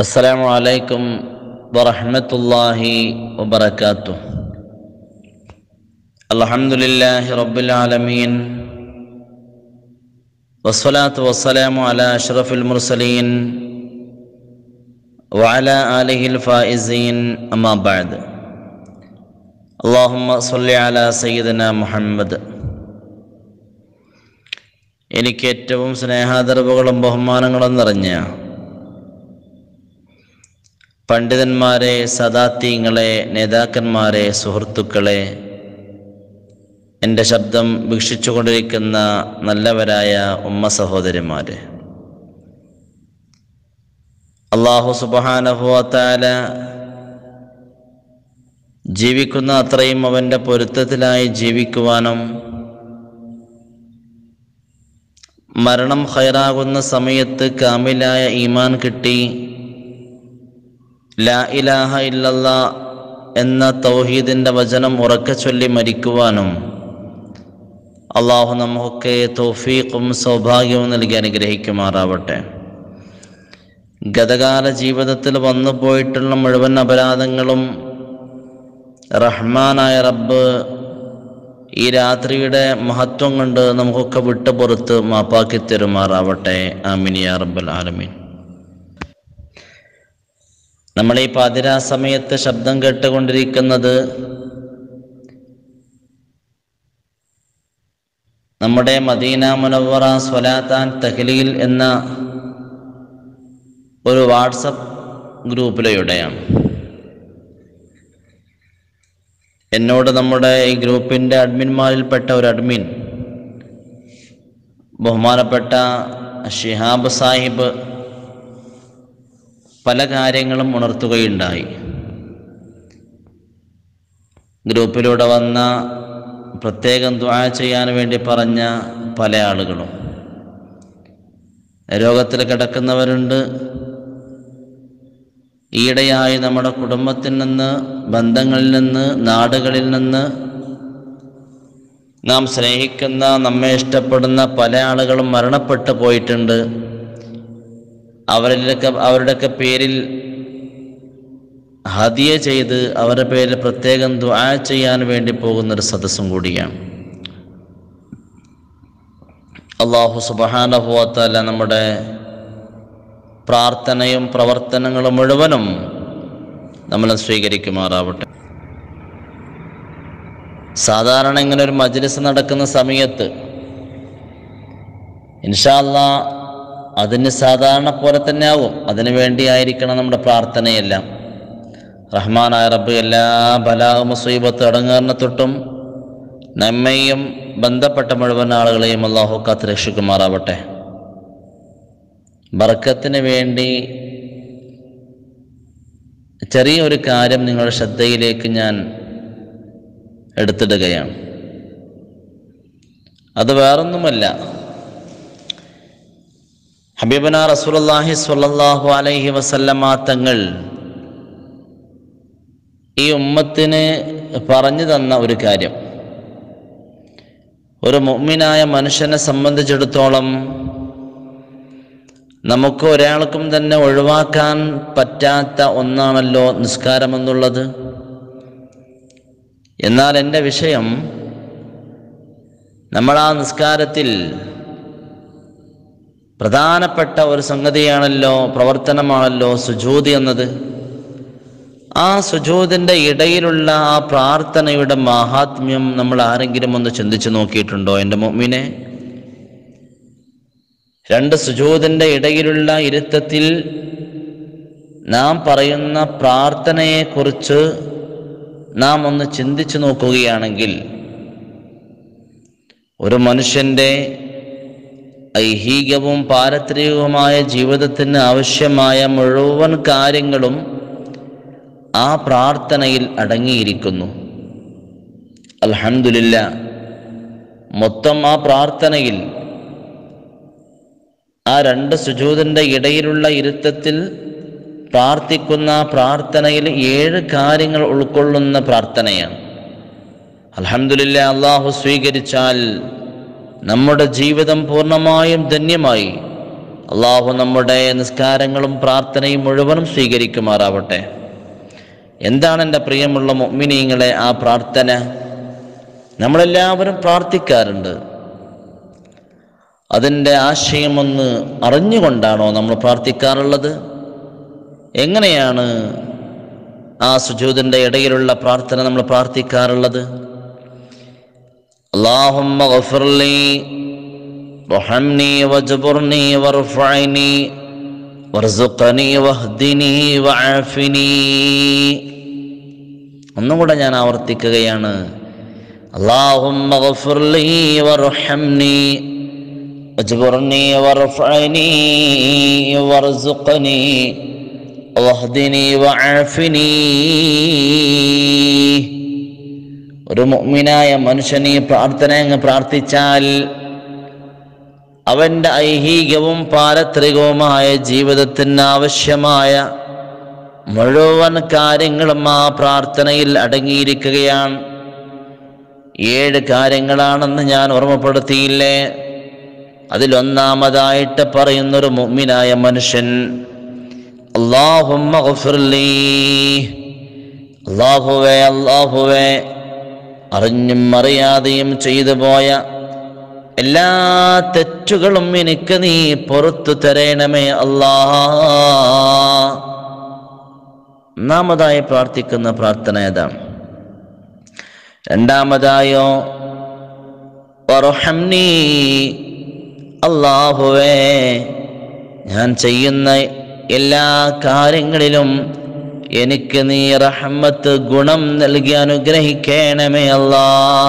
السلام عليكم ورحمة الله وبركاته الحمد لله رب العالمين والصلاة والسلام على أشرف المرسلين وعلى آله الفائزين أما بعد اللهم صل على سيدنا محمد എനിക്ക് ഏറ്റവും സ്നേഹാദരവുകളും ബഹുമാനങ്ങളും നിറഞ്ഞ പണ്ഡിതന്മാരെ സദാത്യങ്ങളെ നേതാക്കന്മാരെ സുഹൃത്തുക്കളെ എൻ്റെ ശബ്ദം വീക്ഷിച്ചുകൊണ്ടിരിക്കുന്ന നല്ലവരായ ഉമ്മ സഹോദരിമാരെ അള്ളാഹു സുബാനഹുവത്താല ജീവിക്കുന്ന അത്രയും അവൻ്റെ പൊരുത്തത്തിലായി ജീവിക്കുവാനും മരണം ഹൈറാകുന്ന സമയത്ത് കാമിലായ ഈമാൻ കിട്ടി ലാ ഇലാഹ ഇല്ലല്ല എന്ന തൗഹീദിൻ്റെ വചനം ഉറക്കെ ചൊല്ലി മരിക്കുവാനും അള്ളാഹു നമുക്കൊക്കെ തൗഫീഖും സൗഭാഗ്യവും നൽകി അനുഗ്രഹിക്കുമാറാവട്ടെ ഗതകാല ജീവിതത്തിൽ വന്നു പോയിട്ടുള്ള മുഴുവൻ അപരാധങ്ങളും റഹ്മാനായ റബ്ബ് ഈ രാത്രിയുടെ മഹത്വം കൊണ്ട് നമുക്കൊക്കെ വിട്ടു പുറത്ത് മാപ്പാക്കി തരുമാറാവട്ടെ ആമിനിയ റബ്ബൽ ആലമീൻ നമ്മൾ ഈ പാതിരാ സമയത്ത് ശബ്ദം കേട്ടുകൊണ്ടിരിക്കുന്നത് നമ്മുടെ മദീന മുനവറ സ്വലാത്താൻ തഹ്ലീൽ എന്ന ഒരു വാട്സപ്പ് ഗ്രൂപ്പിലൂടെയാണ് എന്നോട് നമ്മുടെ ഈ ഗ്രൂപ്പിൻ്റെ അഡ്മിന്മാരിൽപ്പെട്ട ഒരു അഡ്മിൻ ബഹുമാനപ്പെട്ട ഷിഹാബ് സാഹിബ് പല കാര്യങ്ങളും ഉണർത്തുകയുണ്ടായി ഗ്രൂപ്പിലൂടെ വന്ന പ്രത്യേകം ദ്വാ ചെയ്യാൻ വേണ്ടി പറഞ്ഞ പല ആളുകളും രോഗത്തിൽ കിടക്കുന്നവരുണ്ട് ഈയിടെയായി നമ്മുടെ കുടുംബത്തിൽ നിന്ന് ബന്ധങ്ങളിൽ നിന്ന് നാടുകളിൽ നിന്ന് നാം സ്നേഹിക്കുന്ന നമ്മെ ഇഷ്ടപ്പെടുന്ന പല ആളുകളും മരണപ്പെട്ടു പോയിട്ടുണ്ട് അവരിലൊക്കെ അവരുടെയൊക്കെ പേരിൽ ഹദിയ ചെയ്ത് അവരുടെ പേരിൽ പ്രത്യേകം ദ്വാ ചെയ്യാൻ വേണ്ടി പോകുന്നൊരു സദസ്സും കൂടിയാണ് അള്ളാഹു സുബഹാനഹുവത്തല്ല നമ്മുടെ പ്രാർത്ഥനയും പ്രവർത്തനങ്ങളും മുഴുവനും നമ്മൾ സ്വീകരിക്കുമാറാവട്ടെ സാധാരണ ഇങ്ങനെ ഒരു മജ്ലിസ് നടക്കുന്ന സമയത്ത് ഇൻഷാല്ല അതിന് സാധാരണ പോലെ തന്നെ ആവും അതിനു വേണ്ടിയായിരിക്കണം നമ്മുടെ പ്രാർത്ഥനയെല്ലാം റഹ്മാനായ റബ്ബ് എല്ലാ ബലാ മുസീബത്ത് അടങ്ങാറിനെ തൊട്ടും നമ്മയും ബന്ധപ്പെട്ട മുഴുവൻ ആളുകളെയും അള്ളാഹു കാത്ത് രക്ഷിക്കുമാറാവട്ടെ ബർക്കത്തിന് വേണ്ടി ചെറിയൊരു കാര്യം നിങ്ങളുടെ ശ്രദ്ധയിലേക്ക് ഞാൻ എടുത്തിടുകയാണ് അത് വേറൊന്നുമല്ല ഹബീബന റസൂലുള്ളാഹി സ്വല്ലല്ലാഹു അലൈഹി വസല്ലമ തങ്ങൾ ഈ ഉമ്മത്തിന് പറഞ്ഞു തന്ന ഒരു കാര്യം ഒരു മുഅ്മിനായ മനുഷ്യനെ സംബന്ധിച്ചിടത്തോളം നമുക്ക് ഒരാൾക്കും തന്നെ ഒഴിവാക്കാൻ പറ്റാത്ത ഒന്നാണല്ലോ നിസ്കാരം എന്നുള്ളത് എന്നാൽ എൻ്റെ വിഷയം നമ്മൾ ആ നിസ്കാരത്തിൽ പ്രധാനപ്പെട്ട ഒരു സംഗതിയാണല്ലോ പ്രവർത്തനമാണല്ലോ സുജൂതി എന്നത് ആ സുജൂതിൻ്റെ ഇടയിലുള്ള ആ പ്രാർത്ഥനയുടെ മാഹാത്മ്യം നമ്മൾ ആരെങ്കിലും ഒന്ന് ചിന്തിച്ചു നോക്കിയിട്ടുണ്ടോ എൻ്റെ മൊമ്മിനെ രണ്ട് സുജൂതിൻ്റെ ഇടയിലുള്ള ഇരുത്തത്തിൽ നാം പറയുന്ന പ്രാർത്ഥനയെക്കുറിച്ച് നാം ഒന്ന് ചിന്തിച്ചു നോക്കുകയാണെങ്കിൽ ഒരു മനുഷ്യൻ്റെ ഐഹികവും പാരത്രികവുമായ ജീവിതത്തിന് ആവശ്യമായ മുഴുവൻ കാര്യങ്ങളും ആ പ്രാർത്ഥനയിൽ അടങ്ങിയിരിക്കുന്നു അൽഹംദുലില്ല മൊത്തം ആ പ്രാർത്ഥനയിൽ ആ രണ്ട് സുജൂതിൻ്റെ ഇടയിലുള്ള ഇരുത്തത്തിൽ പ്രാർത്ഥിക്കുന്ന പ്രാർത്ഥനയിൽ ഏഴ് കാര്യങ്ങൾ ഉൾക്കൊള്ളുന്ന പ്രാർത്ഥനയാണ് അൽഹംദുലില്ല അള്ളാഹു സ്വീകരിച്ചാൽ നമ്മുടെ ജീവിതം പൂർണ്ണമായും ധന്യമായി അള്ളാഹു നമ്മുടെ നിസ്കാരങ്ങളും പ്രാർത്ഥനയും മുഴുവനും സ്വീകരിക്കുമാറാവട്ടെ എന്താണ് എൻ്റെ പ്രിയമുള്ള മൊമിനീങ്ങളെ ആ പ്രാർത്ഥന നമ്മളെല്ലാവരും പ്രാർത്ഥിക്കാറുണ്ട് അതിൻ്റെ ആശയമൊന്ന് അറിഞ്ഞുകൊണ്ടാണോ നമ്മൾ പ്രാർത്ഥിക്കാറുള്ളത് എങ്ങനെയാണ് ആ സുജൂതിൻ്റെ ഇടയിലുള്ള പ്രാർത്ഥന നമ്മൾ പ്രാർത്ഥിക്കാറുള്ളത് اللهم اغفر لي وارحمني واجبرني وارفعني وارزقني واهدني وعافني ഒന്നും കൂടെ ഞാൻ ആവർത്തിക്കുകയാണ് اللهم اغفر لي وارحمني واجبرني وارفعني وارزقني واهدني وعافني ഒരു മുഅ്മിനായ മനുഷ്യൻ ഈ പ്രാർത്ഥന അങ്ങ് പ്രാർത്ഥിച്ചാൽ അവൻ്റെ ഐഹികവും പാരത്രികവുമായ ജീവിതത്തിന് ആവശ്യമായ മുഴുവൻ കാര്യങ്ങളും ആ പ്രാർത്ഥനയിൽ അടങ്ങിയിരിക്കുകയാണ് ഏഴ് കാര്യങ്ങളാണെന്ന് ഞാൻ ഓർമ്മപ്പെടുത്തിയില്ലേ അതിലൊന്നാമതായിട്ട് പറയുന്നൊരു മുഅ്മിനായ മനുഷ്യൻ അള്ളാഹുമ്മ ഗഫിർലീ അള്ളാഹുവേ അള്ളാഹുവേ അറിഞ്ഞും അറിയാതെയും ചെയ്തു പോയ എല്ലാ തെറ്റുകളും എനിക്ക് നീ പുറത്തു തരേണമേ അല്ലാ ഒന്നാമതായി പ്രാർത്ഥിക്കുന്ന പ്രാർത്ഥന ഏതാണ് രണ്ടാമതായോ "വറഹംനീ", അല്ലാഹുവേ ഞാൻ ചെയ്യുന്ന എല്ലാ കാര്യങ്ങളിലും എനിക്ക് നീ റഹമ്മത്ത് ഗുണം നൽകി അനുഗ്രഹിക്കണമേ അല്ലാ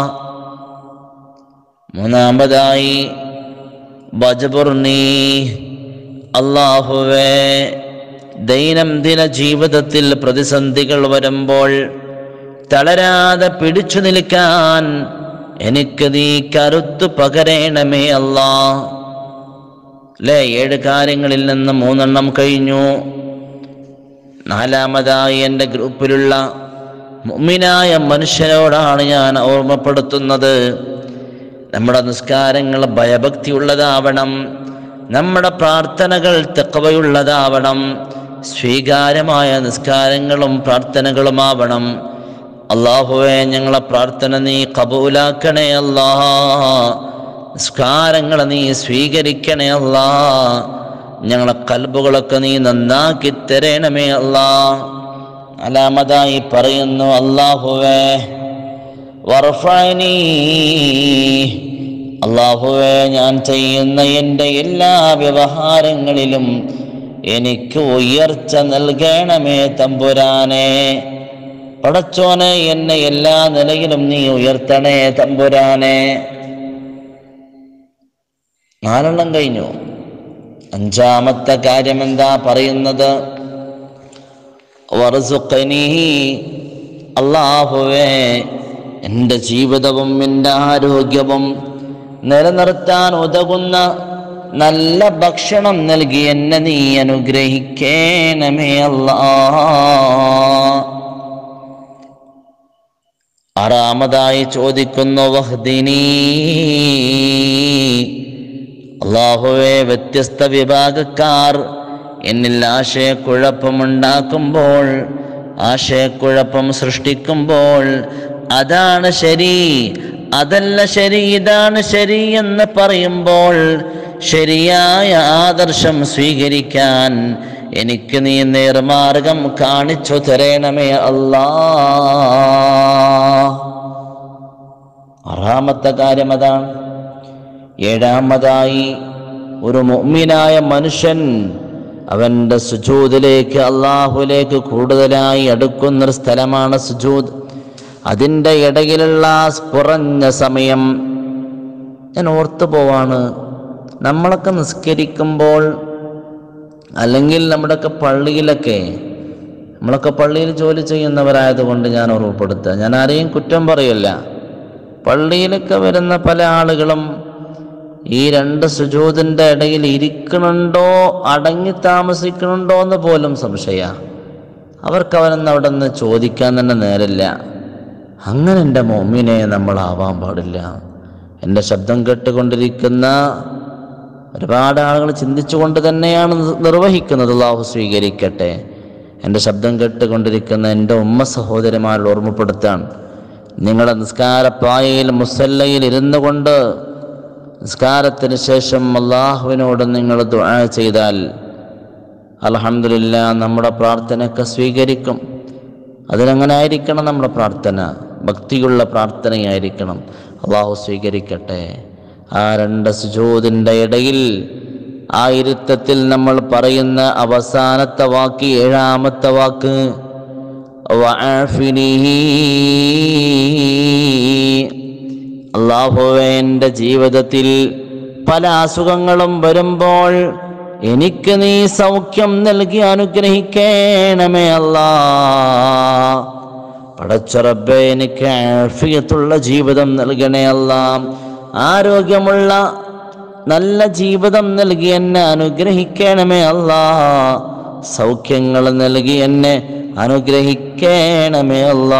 മൂന്നാമതായി ബജബുർണി അള്ളാഹുവേ ദൈനംദിന ജീവിതത്തിൽ പ്രതിസന്ധികൾ വരുമ്പോൾ തളരാതെ പിടിച്ചു നിൽക്കാൻ എനിക്ക് നീ കരുത്തു പകരേണമേ അല്ലാ അല്ലേ ഏഴ് കാര്യങ്ങളിൽ നിന്ന് മൂന്നെണ്ണം കഴിഞ്ഞു നാലാമതായി എൻ്റെ ഗ്രൂപ്പിലുള്ള മുമ്മിനായ മനുഷ്യരോടാണ് ഞാൻ ഓർമ്മപ്പെടുത്തുന്നത് നമ്മുടെ നിസ്കാരങ്ങൾ ഭയഭക്തിയുള്ളതാവണം നമ്മുടെ പ്രാർത്ഥനകൾ തെക്കവയുള്ളതാവണം സ്വീകാര്യമായ നിസ്കാരങ്ങളും പ്രാർത്ഥനകളുമാവണം അള്ളാഹുവെ ഞങ്ങളെ പ്രാർത്ഥന നീ കബൂലാക്കണേ അല്ലാ നിസ്കാരങ്ങൾ നീ സ്വീകരിക്കണേ അല്ലാ ഞങ്ങളെ കൽബുകളൊക്കെ നീ നന്നാക്കി തരണമേ അല്ലാ നാലാമതായി പറയുന്നു അള്ളാഹുവേ വർഫനി അള്ളാഹുവെ ഞാൻ ചെയ്യുന്ന എൻ്റെ എല്ലാ വ്യവഹാരങ്ങളിലും എനിക്ക് ഉയർച്ച നൽകണമേ തമ്പുരാനെ പടച്ചോനെ എന്നെ എല്ലാ നിലയിലും നീ ഉയർത്തണേ തമ്പുരാനെ നാലെണ്ണം കഴിഞ്ഞു അഞ്ചാമത്തെ കാര്യം എന്താ പറയുന്നത് വർസുഖനീ അള്ളാഹുവേ എൻ്റെ ജീവിതവും എൻ്റെ ആരോഗ്യവും നിലനിർത്താൻ ഉതകുന്ന നല്ല ഭക്ഷണം നൽകി എന്നെ നീ അനുഗ്രഹിക്കേണമേ അല്ലാ ആറാമതായി ചോദിക്കുന്നു വഹ്ദിനീ അള്ളാഹുവെ വ്യത്യസ്ത വിഭാഗക്കാർ എന്നിൽ ആശയക്കുഴപ്പമുണ്ടാക്കുമ്പോൾ ആശയക്കുഴപ്പം സൃഷ്ടിക്കുമ്പോൾ അതാണ് ശരി അതല്ല ശരി ഇതാണ് ശരി എന്ന് പറയുമ്പോൾ ശരിയായ ആദർശം സ്വീകരിക്കാൻ എനിക്ക് നീ നേർമാർഗം കാണിച്ചു തരണമേ അല്ലാ ആറാമത്തെ കാര്യം അതാണ് ഏഴാമതായി ഒരു മുഅ്മിനായ മനുഷ്യൻ അവൻ്റെ സുജൂദിലേക്ക് അള്ളാഹുലേക്ക് കൂടുതലായി അടുക്കുന്നൊരു സ്ഥലമാണ് സുജൂദ് അതിൻ്റെ ഇടയിലുള്ള ആ കുറഞ്ഞ സമയം ഞാൻ ഓർത്തു പോവാണ് നമ്മളൊക്കെ നിസ്കരിക്കുമ്പോൾ അല്ലെങ്കിൽ നമ്മുടെയൊക്കെ പള്ളിയിലൊക്കെ നമ്മളൊക്കെ പള്ളിയിൽ ജോലി ചെയ്യുന്നവരായതുകൊണ്ട് ഞാൻ ഓർമ്മപ്പെടുത്തുക ഞാൻ ആരെയും കുറ്റം പറയില്ല പള്ളിയിലൊക്കെ വരുന്ന പല ആളുകളും ഈ രണ്ട് സുജൂതിൻ്റെ ഇടയിൽ ഇരിക്കണുണ്ടോ അടങ്ങി താമസിക്കണുണ്ടോ എന്ന് പോലും സംശയ അവർക്ക് അവനൊന്നും അവിടെ നിന്ന് ചോദിക്കാൻ തന്നെ നേരമില്ല അങ്ങനെ എൻ്റെ മോമിനെ നമ്മളാവാൻ പാടില്ല എൻ്റെ ശബ്ദം കേട്ടുകൊണ്ടിരിക്കുന്ന ഒരുപാട് ആളുകൾ ചിന്തിച്ചുകൊണ്ട് തന്നെയാണ് ഇത് നിർവഹിക്കുന്നത് അള്ളാഹു സ്വീകരിക്കട്ടെ എൻ്റെ ശബ്ദം കേട്ടുകൊണ്ടിരിക്കുന്ന എൻ്റെ ഉമ്മ സഹോദരിമാരോട് ഓർമ്മപ്പെടുത്താണ് നിങ്ങളുടെ നിസ്കാരപ്പായയിൽ മുസല്ലയിൽ ഇരുന്നു കൊണ്ട് നിസ്കാരത്തിന് ശേഷം അള്ളാഹുവിനോട് നിങ്ങൾ ദുആ ചെയ്താൽ അലഹമില്ല നമ്മുടെ പ്രാർത്ഥനയൊക്കെ സ്വീകരിക്കും അതിനങ്ങനെ ആയിരിക്കണം നമ്മുടെ പ്രാർത്ഥന ഭക്തിയുള്ള പ്രാർത്ഥനയായിരിക്കണം അള്ളാഹു സ്വീകരിക്കട്ടെ ആ രണ്ട് സുജൂതിൻ്റെ ഇടയിൽ ആ ഇരുത്തത്തിൽ നമ്മൾ പറയുന്ന അവസാനത്തെ വാക്ക് ഏഴാമത്തെ വാക്ക് അള്ളാഹുവെ എൻ്റെ ജീവിതത്തിൽ പല അസുഖങ്ങളും വരുമ്പോൾ എനിക്ക് നീ സൗഖ്യം നൽകി അനുഗ്രഹിക്കണമേ അല്ലാ പടച്ചുറബെ എനിക്ക് ആഫിയത്തുള്ള ജീവിതം നൽകണേ അല്ല ആരോഗ്യമുള്ള നല്ല ജീവിതം നൽകി എന്നെ അനുഗ്രഹിക്കണമേ അല്ല സൗഖ്യങ്ങൾ നൽകി എന്നെ അനുഗ്രഹിക്കണമേ അല്ല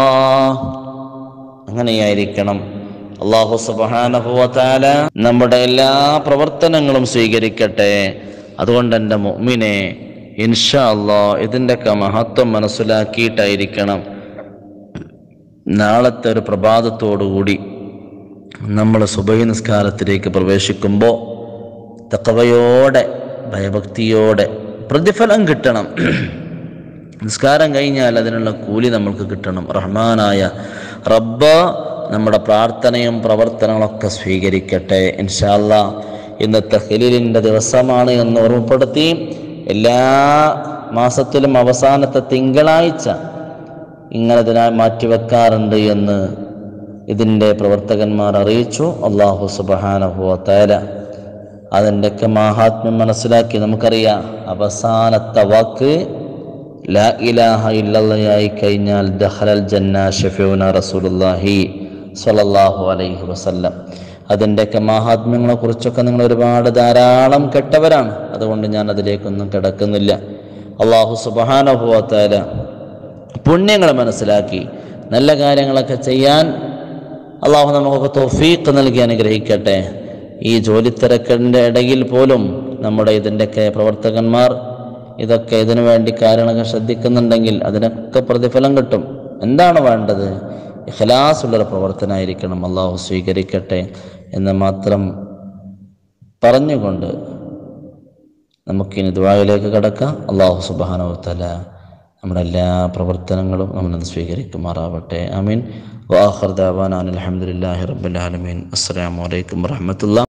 അങ്ങനെയായിരിക്കണം അള്ളാഹു സുബാനഹുവല നമ്മുടെ എല്ലാ പ്രവർത്തനങ്ങളും സ്വീകരിക്കട്ടെ അതുകൊണ്ട് എൻ്റെ മുഅ്മിനെ ഇൻഷാ അള്ളാ ഇതിൻ്റെയൊക്കെ മഹത്വം മനസ്സിലാക്കിയിട്ടായിരിക്കണം നാളത്തെ ഒരു പ്രഭാതത്തോടുകൂടി നമ്മൾ സുബഹി നിസ്കാരത്തിലേക്ക് പ്രവേശിക്കുമ്പോൾ തക്കവയോടെ ഭയഭക്തിയോടെ പ്രതിഫലം കിട്ടണം നിസ്കാരം കഴിഞ്ഞാൽ അതിനുള്ള കൂലി നമ്മൾക്ക് കിട്ടണം റഹ്മാനായ റബ്ബ് നമ്മുടെ പ്രാർത്ഥനയും പ്രവർത്തനങ്ങളൊക്കെ സ്വീകരിക്കട്ടെ ഇൻഷാല്ല ഇന്നത്തെ ഖലീലിൻ്റെ ദിവസമാണ് എന്ന് ഓർമ്മപ്പെടുത്തി എല്ലാ മാസത്തിലും അവസാനത്തെ തിങ്കളാഴ്ച ഇങ്ങനെ ഇതിനായി മാറ്റിവെക്കാറുണ്ട് എന്ന് ഇതിൻ്റെ പ്രവർത്തകന്മാർ അറിയിച്ചു അള്ളാഹു സുബഹാനഹുവത്തേല അതിൻ്റെയൊക്കെ മാഹാത്മ്യം മനസ്സിലാക്കി നമുക്കറിയാം അവസാനത്തെ വാക്ക് ലാ ഇലാഹ ഇല്ലല്ലയായി കഴിഞ്ഞാൽ ദഹലൽ ജന്ന ഷഫീന റസൂലുല്ലാഹി സ്വല്ലല്ലാഹു അലൈഹി വസല്ലം അതിൻ്റെയൊക്കെ മാഹാത്മ്യങ്ങളെ കുറിച്ചൊക്കെ നിങ്ങൾ ഒരുപാട് ധാരാളം കെട്ടവരാണ് അതുകൊണ്ട് ഞാൻ അതിലേക്കൊന്നും കിടക്കുന്നില്ല അള്ളാഹു സുബഹാനഹുവത്തേല പുണ്യങ്ങൾ മനസ്സിലാക്കി നല്ല കാര്യങ്ങളൊക്കെ ചെയ്യാൻ അള്ളാഹു നമുക്കൊക്കെ തോഫീക്ക് നൽകി അനുഗ്രഹിക്കട്ടെ ഈ ജോലിത്തിരക്കിൻ്റെ ഇടയിൽ പോലും നമ്മുടെ ഇതിൻ്റെയൊക്കെ പ്രവർത്തകന്മാർ ഇതൊക്കെ ഇതിനു വേണ്ടി കാര്യങ്ങളൊക്കെ ശ്രദ്ധിക്കുന്നുണ്ടെങ്കിൽ അതിനൊക്കെ പ്രതിഫലം കിട്ടും എന്താണ് വേണ്ടത് ഇഖലാസുള്ളൊരു പ്രവർത്തനമായിരിക്കണം അള്ളാഹു സ്വീകരിക്കട്ടെ എന്ന് മാത്രം പറഞ്ഞുകൊണ്ട് നമുക്കിനി ദുബായിലേക്ക് കടക്കാം അള്ളാഹു സുബാനവത്തല നമ്മുടെ എല്ലാ പ്രവർത്തനങ്ങളും നമ്മൾ സ്വീകരിക്കുമാറാവട്ടെ അമീൻ വാഹർ ദാവാൻ അലഹമുല്ലാഹി റബ്ബുലാലമീൻ അസ്സാം വലൈക്കും വർഹമത്തുള്ള